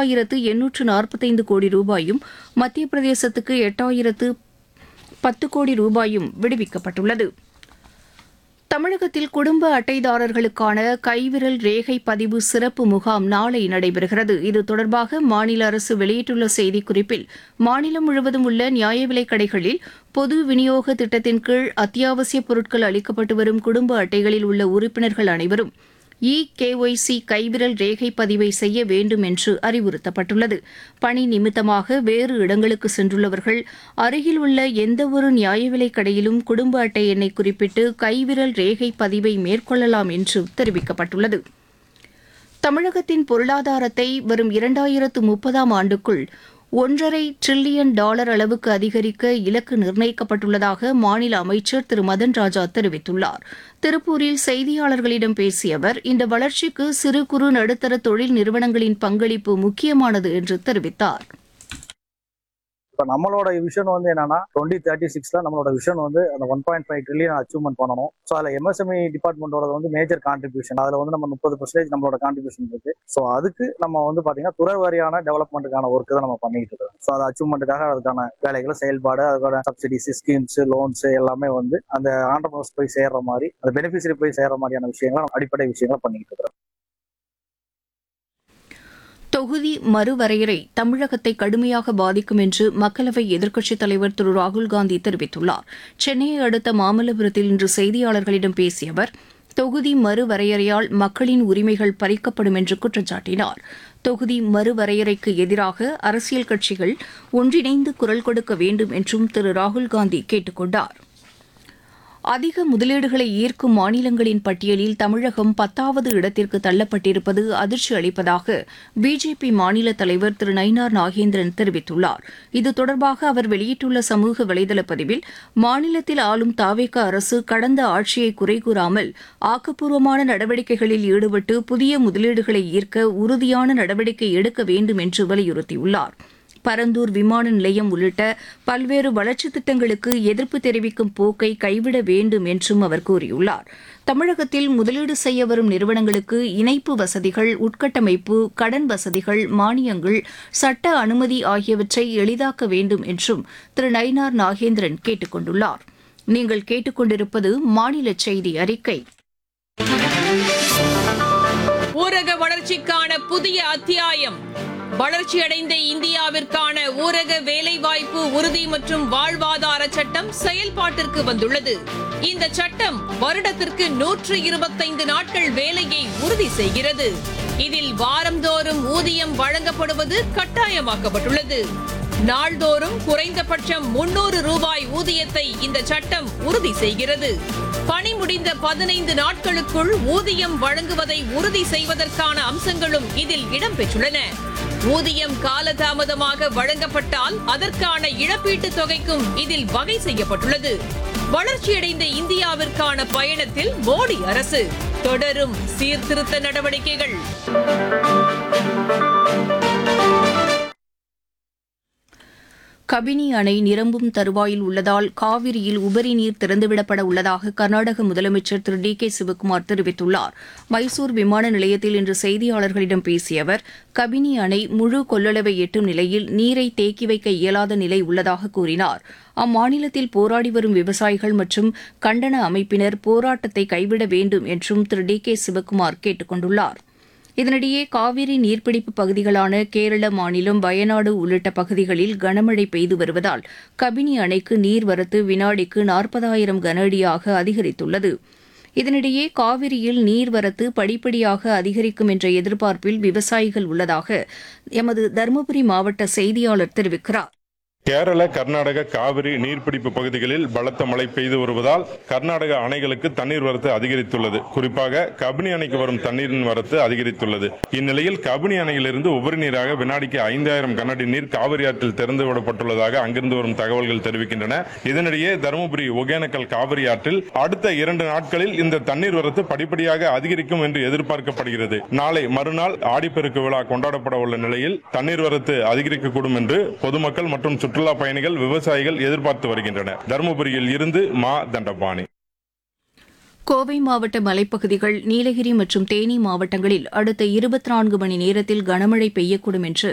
பதினான்காயிரத்து எண்ணூற்று நாற்பத்தைந்து கோடி ரூபாயும் மத்திய பிரதேசத்துக்கு எட்டாயிரத்து பத்து கோடி ரூபாயும் விடுவிக்கப்பட்டுள்ளது தமிழகத்தில் குடும்ப அட்டைதாரர்களுக்கான கைவிரல் ரேகை பதிவு சிறப்பு முகாம் நாளை நடைபெறுகிறது இது தொடர்பாக மாநில அரசு வெளியிட்டுள்ள செய்திக்குறிப்பில் மாநிலம் முழுவதும் உள்ள நியாய விலைக் கடைகளில் பொது விநியோக திட்டத்தின் கீழ் அத்தியாவசிய பொருட்கள் அளிக்கப்பட்டு வரும் குடும்ப அட்டைகளில் உள்ள உறுப்பினர்கள் அனைவரும் இ கேஒய்சி கைவிரல் ரேகை பதிவை செய்ய வேண்டும் என்று அறிவுறுத்தப்பட்டுள்ளது பணி நிமித்தமாக வேறு இடங்களுக்கு சென்றுள்ளவர்கள் அருகில் உள்ள எந்தவொரு நியாய விலைக் கடையிலும் குடும்ப அட்டை எண்ணை குறிப்பிட்டு கைவிரல் ரேகை பதிவை மேற்கொள்ளலாம் என்று தெரிவிக்கப்பட்டுள்ளது தமிழகத்தின் பொருளாதாரத்தை வரும் இரண்டாயிரத்து முப்பதாம் ஆண்டுக்குள் ஒன்றரை டிரில்லியன் டாலர் அளவுக்கு அதிகரிக்க இலக்கு நிர்ணயிக்கப்பட்டுள்ளதாக மாநில அமைச்சர் திரு மதன் ராஜா தெரிவித்துள்ளார் திருப்பூரில் செய்தியாளர்களிடம் பேசிய அவர் இந்த வளர்ச்சிக்கு சிறு குறு நடுத்தர தொழில் நிறுவனங்களின் பங்களிப்பு முக்கியமானது என்று தெரிவித்தார் இப்போ நம்மளோட விஷன் வந்து என்னன்னா டுவெண்ட்டி தேர்ட்டி சிக்ஸ்ல நம்மளோட விஷன் வந்து அந்த one point five trillion achievement பண்ணணும் ஸோ அதில் எம்எஸ்எம்இ டிபார்ட்மெண்டோட வந்து மேஜர் கான்ட்ரிபியூஷன் அதில் வந்து நம்ம முப்பது பர்சன்டேஜ் நம்மளோட கான்ட்ரிபியூஷன் இருக்கு ஸோ அதுக்கு நம்ம வந்து பார்த்தீங்கன்னா துறை வாரியான டெவலப்மெண்ட்டுக்கான ஒர்க் தான் நம்ம பண்ணிட்டு இருக்கோம் ஸோ அது அச்சீவ்மெண்ட்டுக்காக அதுக்கான வேலைகள் செயல்பாடு அதுக்கான சப்சிடிஸ் ஸ்கீம்ஸ் லோன்ஸ் எல்லாமே வந்து அந்த ஆண்டர்பிரஸ் போய் சேர்ற மாதிரி அந்த பெனிஃபிஷரி போய் சேர்ற மாதிரியான விஷயங்களை அடிப்படை விஷயங்களை பண்ணிட்டு இருக்கிறோம் தொகுதி மறுவரையறை தமிழகத்தை கடுமையாக பாதிக்கும் என்று மக்களவை எதிர்க்கட்சித் தலைவர் திரு ராகுல்காந்தி தெரிவித்துள்ளார் சென்னையை அடுத்த மாமல்லபுரத்தில் இன்று செய்தியாளர்களிடம் பேசிய அவர் தொகுதி மறுவரையறையால் மக்களின் உரிமைகள் பறிக்கப்படும் என்று குற்றம் சாட்டினார் தொகுதி மறுவரையறைக்கு எதிராக அரசியல் கட்சிகள் ஒன்றிணைந்து குரல் கொடுக்க வேண்டும் என்றும் திரு ராகுல்காந்தி கேட்டுக் கொண்டார் அதிக முதலீடுகளை ஈர்க்கும் மாநிலங்களின் பட்டியலில் தமிழகம் பத்தாவது இடத்திற்கு தள்ளப்பட்டிருப்பது அதிர்ச்சி அளிப்பதாக பிஜேபி மாநில தலைவர் திரு நயினார் நாகேந்திரன் தெரிவித்துள்ளார் இது தொடர்பாக அவர் வெளியிட்டுள்ள சமூக வலைதள பதிவில் மாநிலத்தில் ஆளும் தாவேக அரசு கடந்த ஆட்சியை குறை கூறாமல் ஆக்கப்பூர்வமான நடவடிக்கைகளில் ஈடுபட்டு புதிய முதலீடுகளை ஈர்க்க உறுதியான நடவடிக்கை எடுக்க வேண்டும் என்று வலியுறுத்தியுள்ளார் பரந்தூர் விமான நிலையம் உள்ளிட்ட பல்வேறு வளர்ச்சித் திட்டங்களுக்கு எதிர்ப்பு தெரிவிக்கும் போக்கை கைவிட வேண்டும் என்றும் அவர் கூறியுள்ளார் தமிழகத்தில் முதலீடு செய்ய வரும் நிறுவனங்களுக்கு இணைப்பு வசதிகள் உட்கட்டமைப்பு கடன் வசதிகள் மானியங்கள் சட்ட அனுமதி ஆகியவற்றை எளிதாக்க வேண்டும் என்றும் திரு நயினார் நாகேந்திரன் கேட்டுக் கொண்டுள்ளார் நீங்கள் கேட்டுக்கொண்டிருப்பது மாநில செய்தி அறிக்கை ஊரக வளர்ச்சிக்கான புதிய அத்தியாயம் வளர்ச்சியடைந்த இந்தியாவிற்கான ஊரக வேலைவாய்ப்பு உறுதி மற்றும் வாழ்வாதார சட்டம் செயல்பாட்டிற்கு வந்துள்ளது இந்த சட்டம் வருடத்திற்கு நூற்று இருபத்தைந்து நாட்கள் வேலையை உறுதி செய்கிறது இதில் வாரந்தோறும் ஊதியம் வழங்கப்படுவது கட்டாயமாக்கப்பட்டுள்ளது நாள்தோறும் குறைந்தபட்சம் முன்னூறு ரூபாய் ஊதியத்தை இந்த சட்டம் உறுதி செய்கிறது பணி முடிந்த பதினைந்து நாட்களுக்குள் ஊதியம் வழங்குவதை உறுதி செய்வதற்கான அம்சங்களும் இதில் இடம்பெற்றுள்ளன ஊதியம் காலதாமதமாக வழங்கப்பட்டால் அதற்கான இழப்பீட்டுத் தொகைக்கும் இதில் வகை செய்யப்பட்டுள்ளது வளர்ச்சியடைந்த இந்தியாவிற்கான பயணத்தில் மோடி அரசு தொடரும் சீர்திருத்த நடவடிக்கைகள் கபினி அணை நிரம்பும் தருவாயில் உள்ளதால் காவிரியில் உபரி நீர் திறந்துவிடப்பட உள்ளதாக கர்நாடக முதலமைச்சர் திரு டி கே சிவக்குமார் தெரிவித்துள்ளார் மைசூர் விமான நிலையத்தில் இன்று செய்தியாளர்களிடம் பேசிய அவர் கபினி அணை முழு கொள்ளளவை எட்டும் நிலையில் நீரை தேக்கி வைக்க இயலாத நிலை உள்ளதாக கூறினார் அம்மாநிலத்தில் போராடி வரும் விவசாயிகள் மற்றும் கண்டன அமைப்பினர் போராட்டத்தை கைவிட வேண்டும் என்றும் திரு டி கே சிவக்குமார் கேட்டுக் கொண்டுள்ளார் இதனிடையே காவிரி நீர்பிடிப்பு பகுதிகளான கேரள மாநிலம் வயநாடு உள்ளிட்ட பகுதிகளில் கனமழை பெய்து வருவதால் கபினி அணைக்கு நீர்வரத்து வினாடிக்கு நாற்பதாயிரம் கன அடியாக அதிகரித்துள்ளது இதனிடையே காவிரியில் நீர்வரத்து படிப்படியாக அதிகரிக்கும் என்ற எதிர்பார்ப்பில் விவசாயிகள் உள்ளதாக எமது தருமபுரி மாவட்ட செய்தியாளர் தெரிவிக்கிறார் கேரள கர்நாடக காவிரி நீர்பிடிப்பு பகுதிகளில் பலத்த மழை பெய்து வருவதால் கர்நாடக அணைகளுக்கு தண்ணீர் வரத்து அதிகரித்துள்ளது குறிப்பாக கபினி அணைக்கு வரும் தண்ணீரின் வரத்து அதிகரித்துள்ளது இந்நிலையில் கபினி அணையிலிருந்து உபரி நீராக வினாடிக்கு ஐந்தாயிரம் கனஅடி நீர் காவிரி ஆற்றில் திறந்து விடப்பட்டுள்ளதாக அங்கிருந்து வரும் தகவல்கள் தெரிவிக்கின்றன இதனிடையே தருமபுரி ஒகேனக்கல் காவிரி ஆற்றில் அடுத்த இரண்டு நாட்களில் இந்த தண்ணீர் வரத்து படிப்படியாக அதிகரிக்கும் என்று எதிர்பார்க்கப்படுகிறது நாளை மறுநாள் ஆடிப்பெருக்கு விழா கொண்டாடப்பட உள்ள நிலையில் தண்ணீர் வரத்து அதிகரிக்கக்கூடும் என்று பொதுமக்கள் மற்றும் சுற்றுலா பயணிகள் விவசாயிகள் எதிர்பார்த்து வருகின்றனர் தருமபுரியில் இருந்து மா தண்டபாணி கோவை மாவட்ட மலைப்பகுதிகள் நீலகிரி மற்றும் தேனி மாவட்டங்களில் அடுத்த இருபத்தி நான்கு மணி நேரத்தில் கனமழை பெய்யக்கூடும் என்று